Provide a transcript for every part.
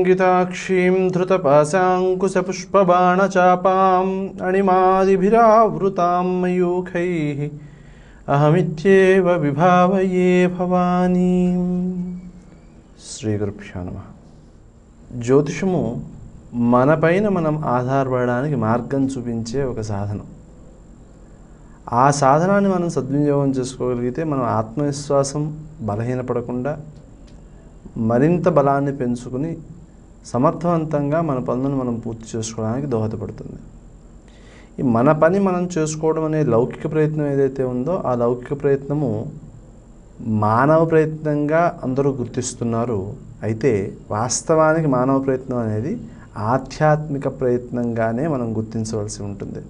ధృతాంగితాక్షీం ధృతపాశాంకుశపుష్పబాణచాపాం అణిమాదిభిరావృతాం మయూఖైः అహమిత్యేవ విభావయే భవానీ శ్రీ గురుభ్యో నమ జ్యోతిషము మనపైన మనం ఆధారపడడానికి మార్గం చూపించే ఒక సాధనం ఆ సాధనాన్ని మనం సద్వినియోగం చేసుకోగలిగితే మనం ఆత్మవిశ్వాసం బలహీనపడకుండా మరింత బలాన్ని పెంచుకుని సమర్థవంతంగా మన పనులను మనం పూర్తి చేసుకోవడానికి దోహదపడుతుంది ఈ మన పని మనం చేసుకోవడం అనే లౌకిక ప్రయత్నం ఏదైతే ఉందో ఆ లౌకిక ప్రయత్నము మానవ ప్రయత్నంగా అందరూ గుర్తిస్తున్నారు అయితే వాస్తవానికి మానవ ప్రయత్నం అనేది ఆధ్యాత్మిక ప్రయత్నంగానే మనం గుర్తించవలసి ఉంటుంది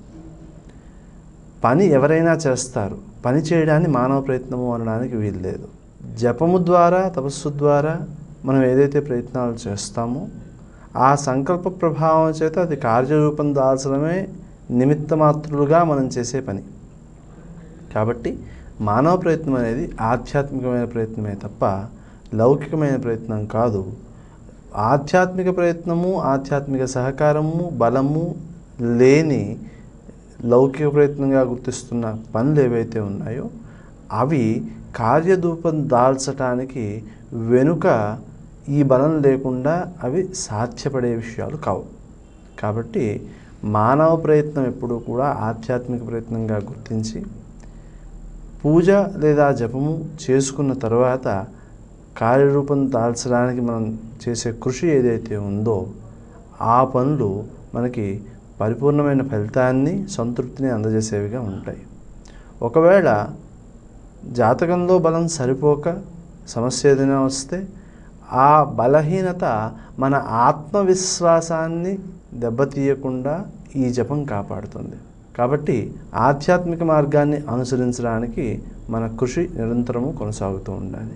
పని ఎవరైనా చేస్తారు పని చేయడాన్ని మానవ ప్రయత్నము అనడానికి వీలు లేదు జపము ద్వారా తపస్సు ద్వారా మనం ఏదైతే ప్రయత్నాలు చేస్తామో ఆ సంకల్ప ప్రభావం చేత అది కార్యరూపం దాల్చడమే నిమిత్త మాత్రులుగా మనం చేసే పని కాబట్టి మానవ ప్రయత్నం అనేది ఆధ్యాత్మికమైన ప్రయత్నమే తప్ప లౌకికమైన ప్రయత్నం కాదు ఆధ్యాత్మిక ప్రయత్నము ఆధ్యాత్మిక సహకారము బలము లేని లౌకిక ప్రయత్నంగా గుర్తిస్తున్న పనులు ఏవైతే ఉన్నాయో అవి కార్యరూపం దాల్చటానికి వెనుక ఈ బలం లేకుండా అవి సాధ్యపడే విషయాలు కావు కాబట్టి మానవ ప్రయత్నం ఎప్పుడూ కూడా ఆధ్యాత్మిక ప్రయత్నంగా గుర్తించి పూజ లేదా జపము చేసుకున్న తర్వాత కార్యరూపం దాల్చడానికి మనం చేసే కృషి ఏదైతే ఉందో ఆ పనులు మనకి పరిపూర్ణమైన ఫలితాన్ని సంతృప్తిని అందజేసేవిగా ఉంటాయి ఒకవేళ జాతకంలో బలం సరిపోక సమస్య ఏదైనా వస్తే ఆ బలహీనత మన ఆత్మవిశ్వాసాన్ని దెబ్బతీయకుండా ఈ జపం కాపాడుతుంది కాబట్టి ఆధ్యాత్మిక మార్గాన్ని అనుసరించడానికి మన కృషి నిరంతరము కొనసాగుతూ ఉండాలి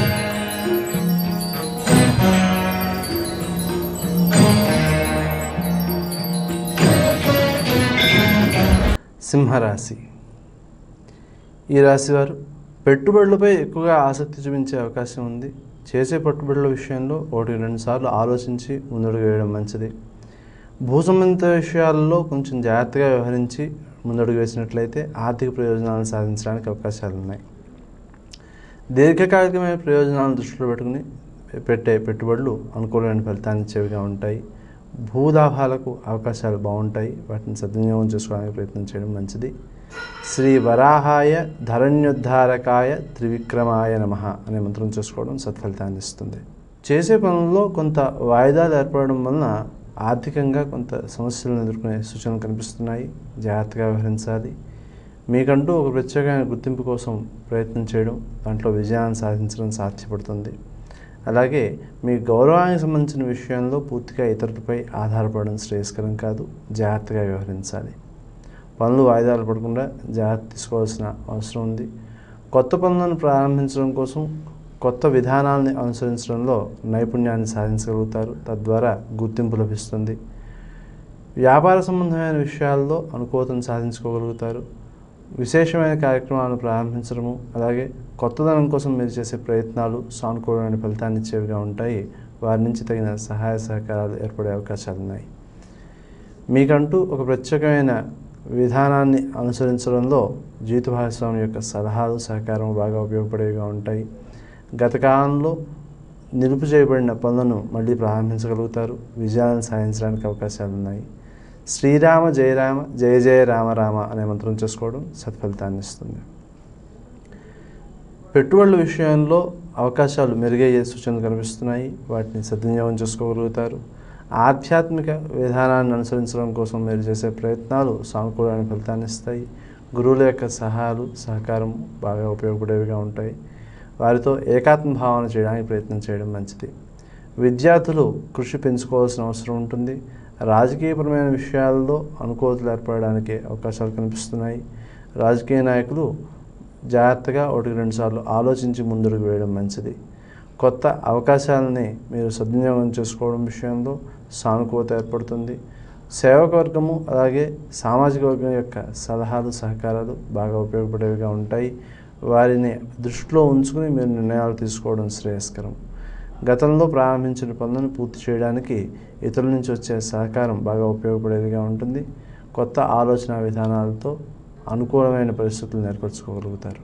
సింహరాశి ఈ రాశివారు పెట్టుబడులపై ఎక్కువగా ఆసక్తి చూపించే అవకాశం ఉంది చేసే పెట్టుబడుల విషయంలో ఒకటి రెండు సార్లు ఆలోచించి ముందడుగు వేయడం మంచిది భూ సంబంధిత విషయాల్లో కొంచెం జాగ్రత్తగా వ్యవహరించి ముందడుగు వేసినట్లయితే ఆర్థిక ప్రయోజనాలను సాధించడానికి అవకాశాలు ఉన్నాయి దీర్ఘకాలికమైన ప్రయోజనాలను దృష్టిలో పెట్టుకుని పెట్టే పెట్టుబడులు అనుకూలమైన ఫలితాన్ని ఇచ్చేవిగా ఉంటాయి భూలాభాలకు అవకాశాలు బాగుంటాయి వాటిని సద్వినియోగం చేసుకోవడానికి ప్రయత్నం చేయడం మంచిది శ్రీ వరాహాయ ధరణ్యోద్ధారకాయ త్రివిక్రమాయ నమ అనే మంత్రం చేసుకోవడం సత్ఫలితాన్ని ఇస్తుంది చేసే పనుల్లో కొంత వాయిదాలు ఏర్పడడం వలన ఆర్థికంగా కొంత సమస్యలను ఎదుర్కొనే సూచనలు కనిపిస్తున్నాయి జాగ్రత్తగా వ్యవహరించాలి మీకంటూ ఒక ప్రత్యేకమైన గుర్తింపు కోసం ప్రయత్నం చేయడం దాంట్లో విజయాన్ని సాధించడం సాధ్యపడుతుంది అలాగే మీ గౌరవానికి సంబంధించిన విషయంలో పూర్తిగా ఇతరులపై ఆధారపడడం శ్రేయస్కరం కాదు జాగ్రత్తగా వ్యవహరించాలి పనులు వాయిదాలు పడకుండా జాగ్రత్త తీసుకోవాల్సిన అవసరం ఉంది కొత్త పనులను ప్రారంభించడం కోసం కొత్త విధానాల్ని అనుసరించడంలో నైపుణ్యాన్ని సాధించగలుగుతారు తద్వారా గుర్తింపు లభిస్తుంది వ్యాపార సంబంధమైన విషయాల్లో అనుకూలతను సాధించుకోగలుగుతారు విశేషమైన కార్యక్రమాలను ప్రారంభించడము అలాగే కొత్తదనం కోసం మీరు చేసే ప్రయత్నాలు సానుకూలమైన ఫలితాన్ని ఇచ్చేవిగా ఉంటాయి వారి నుంచి తగిన సహాయ సహకారాలు ఏర్పడే అవకాశాలు ఉన్నాయి మీకంటూ ఒక ప్రత్యేకమైన విధానాన్ని అనుసరించడంలో జీవిత భాగస్వామి యొక్క సలహాలు సహకారం బాగా ఉపయోగపడేవిగా ఉంటాయి గత కాలంలో నిలుపు చేయబడిన పనులను మళ్ళీ ప్రారంభించగలుగుతారు విజయాలను సాధించడానికి అవకాశాలు ఉన్నాయి శ్రీరామ జయరామ జయ జయ రామ రామ అనే మంత్రం చేసుకోవడం సత్ఫలితాన్ని ఇస్తుంది పెట్టుబడుల విషయంలో అవకాశాలు మెరుగయ్యే సూచనలు కనిపిస్తున్నాయి వాటిని సద్వినియోగం చేసుకోగలుగుతారు ఆధ్యాత్మిక విధానాన్ని అనుసరించడం కోసం మీరు చేసే ప్రయత్నాలు సానుకూలమైన ఫలితాన్ని ఇస్తాయి గురువుల యొక్క సహాయాలు సహకారం బాగా ఉపయోగపడేవిగా ఉంటాయి వారితో ఏకాత్మ భావన చేయడానికి ప్రయత్నం చేయడం మంచిది విద్యార్థులు కృషి పెంచుకోవాల్సిన అవసరం ఉంటుంది రాజకీయపరమైన విషయాల్లో అనుకూలతలు ఏర్పడడానికి అవకాశాలు కనిపిస్తున్నాయి రాజకీయ నాయకులు జాగ్రత్తగా ఒకటికి రెండు సార్లు ఆలోచించి ముందుకు వేయడం మంచిది కొత్త అవకాశాలని మీరు సద్వినియోగం చేసుకోవడం విషయంలో సానుకూలత ఏర్పడుతుంది సేవక వర్గము అలాగే సామాజిక వర్గం యొక్క సలహాలు సహకారాలు బాగా ఉపయోగపడేవిగా ఉంటాయి వారిని దృష్టిలో ఉంచుకుని మీరు నిర్ణయాలు తీసుకోవడం శ్రేయస్కరం గతంలో ప్రారంభించిన పనులను పూర్తి చేయడానికి ఇతరుల నుంచి వచ్చే సహకారం బాగా ఉపయోగపడేదిగా ఉంటుంది కొత్త ఆలోచన విధానాలతో అనుకూలమైన పరిస్థితులను ఏర్పరచుకోగలుగుతారు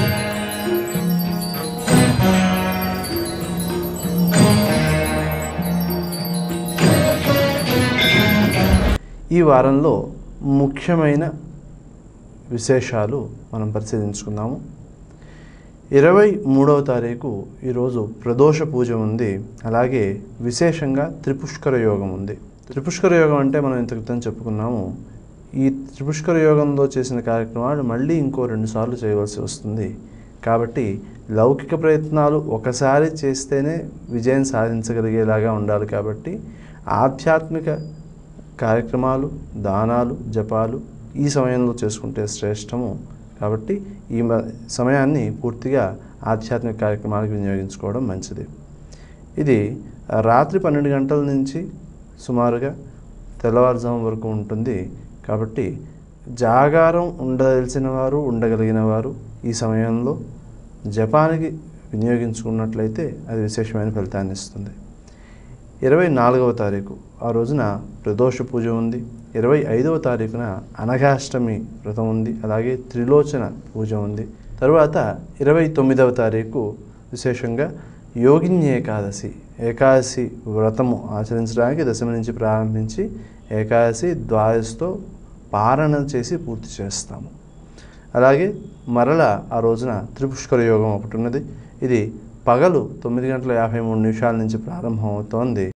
ఈ వారంలో ముఖ్యమైన విశేషాలు మనం పరిశీలించుకుందాము ఇరవై మూడవ తారీఖు ఈరోజు ప్రదోష పూజ ఉంది అలాగే విశేషంగా త్రిపుష్కర యోగం ఉంది త్రిపుష్కర యోగం అంటే మనం ఇంత క్రితం చెప్పుకున్నాము ఈ త్రిపుష్కర యోగంలో చేసిన కార్యక్రమాలు మళ్ళీ ఇంకో రెండు సార్లు చేయవలసి వస్తుంది కాబట్టి లౌకిక ప్రయత్నాలు ఒకసారి చేస్తేనే విజయం సాధించగలిగేలాగా ఉండాలి కాబట్టి ఆధ్యాత్మిక కార్యక్రమాలు దానాలు జపాలు ఈ సమయంలో చేసుకుంటే శ్రేష్టము కాబట్టి ఈ మ- సమయాన్ని పూర్తిగా ఆధ్యాత్మిక కార్యక్రమాలకు వినియోగించుకోవడం మంచిది ఇది రాత్రి పన్నెండు గంటల నుంచి సుమారుగా తెల్లవారుజాము వరకు ఉంటుంది కాబట్టి జాగారం ఉండదలిసిన వారు ఉండగలిగిన వారు ఈ సమయంలో జపానికి వినియోగించుకున్నట్లయితే అది విశేషమైన ఫలితాన్ని ఇస్తుంది ఇరవై నాలుగవ తారీఖు ఆ రోజున ప్రదోష పూజ ఉంది ఇరవై ఐదవ తారీఖున అనఘాష్టమి వ్రతం ఉంది అలాగే త్రిలోచన పూజ ఉంది తరువాత ఇరవై తొమ్మిదవ తారీఖు విశేషంగా యోగిన్య ఏకాదశి ఏకాదశి వ్రతము ఆచరించడానికి దశమి నుంచి ప్రారంభించి ఏకాదశి ద్వాదశితో పారణ చేసి పూర్తి చేస్తాము అలాగే మరల ఆ రోజున త్రిపుష్కర యోగం ఒకటి ఉన్నది ఇది పగలు తొమ్మిది గంటల యాభై మూడు నిమిషాల నుంచి ప్రారంభం అవుతోంది